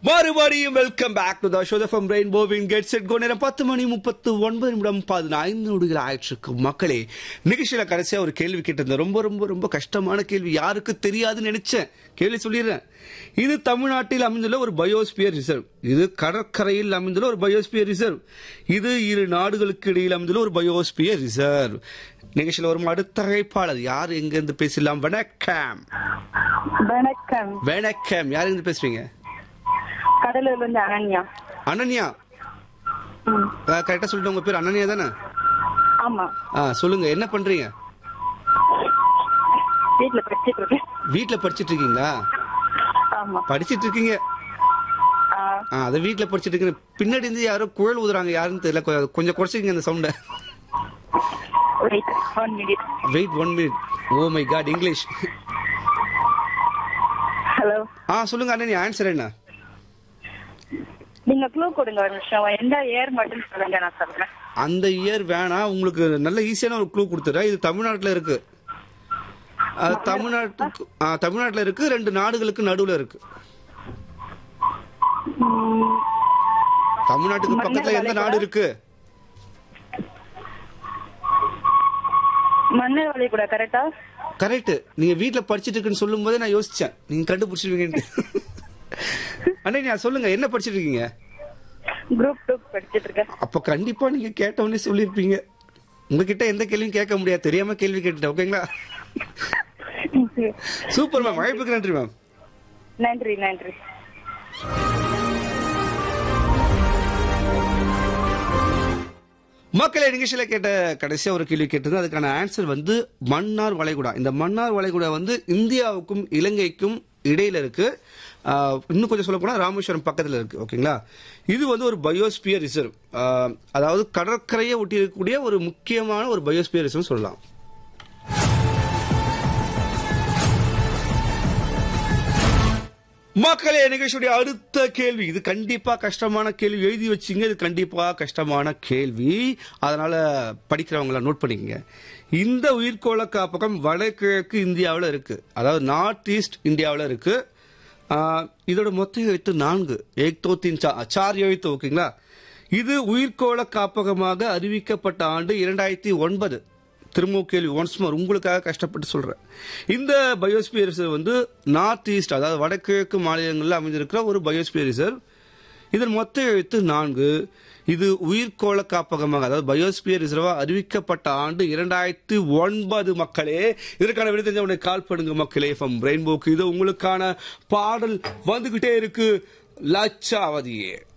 மறுபடியும் welcome back to the show from ரெயின்போவின் get set go நேரம் பத்து மணி முப்பத்து ஒன்பது நிமிடம் பதினைந்து நொடிகள் ஆயிடுச்சு மக்களே நிகழ்ச்சியில கடைசியா ஒரு கேள்வி கேட்டிருந்தேன் ரொம்ப ரொம்ப ரொம்ப கஷ்டமான கேள்வி யாருக்கு தெரியாதுன்னு நினைச்சேன் கேள்வி சொல்லிடுறேன் இது தமிழ்நாட்டில் அமைந்துள்ள ஒரு பயோஸ்பியர் ரிசர்வ் இது கடற்கரையில் அமைந்துள்ள ஒரு பயோஸ்பியர் ரிசர்வ் இது இரு நாடுகளுக்கு இடையில் அமைந்துள்ள ஒரு பயோஸ்பியர் ரிசர்வ் நிகழ்ச்சியில் வரும் அடுத்த அழைப்பாளர் யார் எங்க இருந்து பேசலாம் வணக்கம் வணக்கம் வணக்கம் யார் இருந்து பேசுறீங்க கடலூர்ல இருந்து அனன்யா அனன்யா ம், கரெக்டா சொல்லிட்டு உங்க பேர் அனன்யா தானே ஆமா ஆ சொல்லுங்க என்ன பண்றீங்க வீட்டுல படிச்சிட்டு இருக்கேன் வீட்ல படிச்சிட்டு இருக்கீங்களா ஆமா படிச்சிட்டு இருக்கீங்க ஆ, ஆ அதை வீட்ல படிச்சிட்டு இருக்கீங்க பின்னாடி இருந்து யாரோ குழல் ஊதுறாங்க யாருன்னு தெரியல கொ- கொஞ்சம் குறைச்சிக்கங்க அந்த சவுண்ட wait one minute wait one minute oh my god English hello ஆ சொல்லுங்க அண்ணன் ஆன்சர் என்ன நீங்க க்ளூ கொடுங்க ஒரு நிமிஷம் எந்த ஏர் மட்டும் சொல்லுங்க நான் சொல்றேன் அந்த இயர் வேணாம் உங்களுக்கு நல்ல ஈஸியான ஒரு க்ளூ கொடுத்துறேன் இது தமிழ்நாட்டுல இருக்கு அது தமிழ்நாட்டுக்கு ஆ, தமிழ்நாட்டுல இருக்கு ரெண்டு நாடுகளுக்கு நடுவுல இருக்கு ம், தமிழ்நாட்டுக்கு மன்னர் பக்கத்துல எந்த நாடு வளைகுடா? இருக்கு மன்னர் வழி கூட கரெக்டா கரெக்ட் நீங்க வீட்ல படிச்சிட்டு இருக்குன்னு சொல்லும் போதே நான் யோசிச்சேன் நீங்க கண்டுபிடிச்சிருவீங்கன்ட்டு அண்ணா சொல்லுங்க என்ன படிச்சிட்டு இருக்கீங்க குரூப் டூ படிச்சிட்டு இருக்கேன் அப்ப கண்டிப்பா நீங்க கேட்டவொடனே சொல்லிருப்பீங்க உங்ககிட்ட எந்த கேள்வியும் கேட்க முடியாது தெரியாம கேள்வி கேட்டுட்டேன் ஓகேங்களா சூப்பர் மேம் அழைப்புக்கு நன்றி மேம் நன்றி நன்றி மக்களை நிகழ்ச்சியில கேட்ட கடைசியா ஒரு கேள்வி கேட்டது அதுக்கான ஆன்சர் வந்து மன்னார் வளைகுடா இந்த மன்னார் வளைகுடா வந்து இந்தியாவுக்கும் இலங்கைக்கும் இடையில இருக்கு ஆஹ், இன்னும் கொஞ்சம் சொல்ல போனா ராமேஸ்வரம் பக்கத்துல இருக்கு ஓகேங்களா இது வந்து ஒரு பயோஸ்பியர் ரிசர்வ் அதாவது கடற்கரையை ஒட்டி இருக்கக்கூடிய ஒரு முக்கியமான ஒரு பயோஸ்பியர் ரிசர்வ் சொல்லலாம் மக்களே நிகழ்ச்சியுடைய அடுத்த கேள்வி இது கண்டிப்பா கஷ்டமான கேள்வி எழுதி வச்சிங்க இது கண்டிப்பா கஷ்டமான கேள்வி அதனால படிக்கிறவங்கள நோட் பண்ணிக்கங்க இந்த உயிர்கோள காப்பகம் வடகிழக்கு இந்தியாவில் இருக்கு அதாவது நார்த் ஈஸ்ட் இந்தியாவில் இருக்கு ஆஹ், இதோட மொத்த எழுத்து நான்கு ஏக்தோ தீன் சா சார் எழுத்து ஓகேங்களா இது உயிர்கோள காப்பகமாக அறிவிக்கப்பட்ட ஆண்டு இரண்டாயிரத்தி ஒன்பது திரும்பவும் கேள்வி ஒன்ஸ் மோர் உங்களுக்காக கஷ்டப்பட்டு சொல்றேன் இந்த பயோஸ்பியர் ரிசர்வ் வந்து நார்த் ஈஸ்ட் அதாவது வடகிழக்கு மாநிலங்களில் அமைந்திருக்கிற ஒரு பயோஸ்பியர் ரிசர்வ் இதன் மொத்த எழுத்து நான்கு இது உயிர்கோள காப்பகமாக அதாவது பயோஸ்பியர் ரிசர்வா அறிவிக்கப்பட்ட ஆண்டு இரண்டாயிரத்தி ஒன்பது மக்களே இதற்கான விட தெரிஞ்சவனை கால் பண்ணுங்க மக்களே ஃப்ரம் ரெயின்போக்கு இது உங்களுக்கான பாடல் வந்துகிட்டே இருக்கு லட்சாவதியே